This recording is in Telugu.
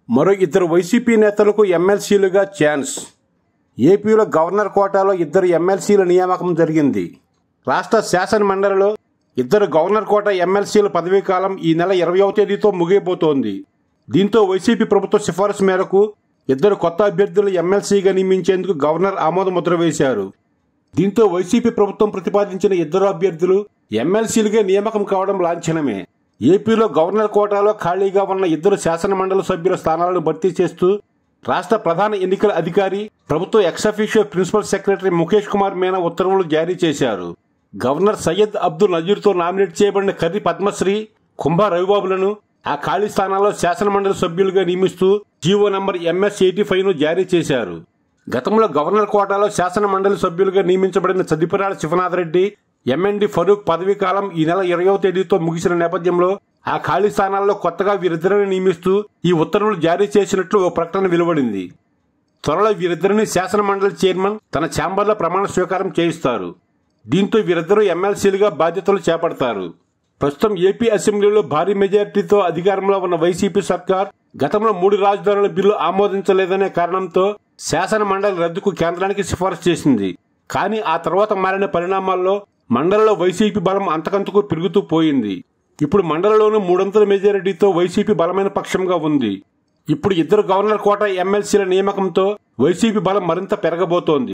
మరో ఇద్దరు వైసీపీ నేతలకు ఎమ్మెల్సీలుగా ఛాన్స్ ఏపీలో గవర్నర్ కోటాలో ఇద్దరు ఎమ్మెల్సీల నియామకం జరిగింది రాష్ట్ర శాసన మండలిలో ఇద్దరు గవర్నర్ కోట ఎమ్మెల్సీల పదవీ కాలం ఈ నెల ఇరవయవ తేదీతో ముగియబోతోంది దీంతో వైసీపీ ప్రభుత్వ సిఫారసు మేరకు ఇద్దరు కొత్త అభ్యర్థులు ఎమ్మెల్సీగా నియమించేందుకు గవర్నర్ ఆమోద ముద్ర వేశారు దీంతో వైసీపీ ప్రభుత్వం ప్రతిపాదించిన ఇద్దరు అభ్యర్థులు ఎమ్మెల్సీలుగా నియామకం కావడం లాంఛనమే ఏపీలో గవర్నర్ కోటాలో ఖాళీగా ఉన్న ఇద్దరు శాసన మండలి సభ్యుల స్థానాలను భర్తీ చేస్తూ రాష్ట్ర ప్రధాన ఎన్నికల అధికారి ప్రభుత్వ ex officio principal secretary Mukesh Kumar Meena ఉత్తర్వులు జారీ చేశారు గవర్నర్ సయ్యద్ అబ్దుల్ నజీర్తో నామినేట్ చేయబడిన కర్రి పద్మశ్రీ కుంభ రవిబాబులను ఆ ఖాళీ స్థానాల్లో శాసన మండలి సభ్యులుగా నియమిస్తూ GO number MS eighty five ను జారీ చేశారు గతంలో గవర్నర్ కోటాలో శాసన మండలి సభ్యులుగా నియమించబడిన చదిపరాల శివనాథ్ రెడ్డి ఎంఎన్డి ఫరూక్ పదవీ కాలం ఈ నెల ఇరవయవ తేదీతో ముగిసిన నేపథ్యంలో ఆ ఖాళీ స్థానాల్లో కొత్తగా వీరిద్దరిని నియమిస్తూ ఈ ఉత్తర్వులు జారీ చేసినట్లు ఓ ప్రకటన వెలువడింది త్వరలో వీరిద్దరిని శాసన మండలి చైర్మన్ తన ఛాంబర్లో ప్రమాణ స్వీకారం చేయిస్తారు దీంతో వీరిద్దరూ ఎమ్మెల్సీలుగా బాధ్యతలు చేపడతారు ప్రస్తుతం ఏపీ అసెంబ్లీలో భారీ మెజారిటీతో అధికారంలో ఉన్న వైసీపీ సర్కార్ గతంలో మూడు రాజధానుల బిల్లు ఆమోదించలేదనే కారణంతో శాసన మండలి రద్దుకు కేంద్రానికి సిఫారసు చేసింది కానీ ఆ తర్వాత మారిన పరిణామాల్లో మండలిలో వైసీపీ బలం అంతకంతకు పెరుగుతూ పోయింది ఇప్పుడు మండలిలోనూ మూడొంతుల మెజారిటీతో వైసీపీ బలమైన పక్షంగా ఉంది ఇప్పుడు ఇద్దరు గవర్నర్ కోట ఎమ్మెల్సీల నియామకంతో వైసీపీ బలం మరింత పెరగబోతోంది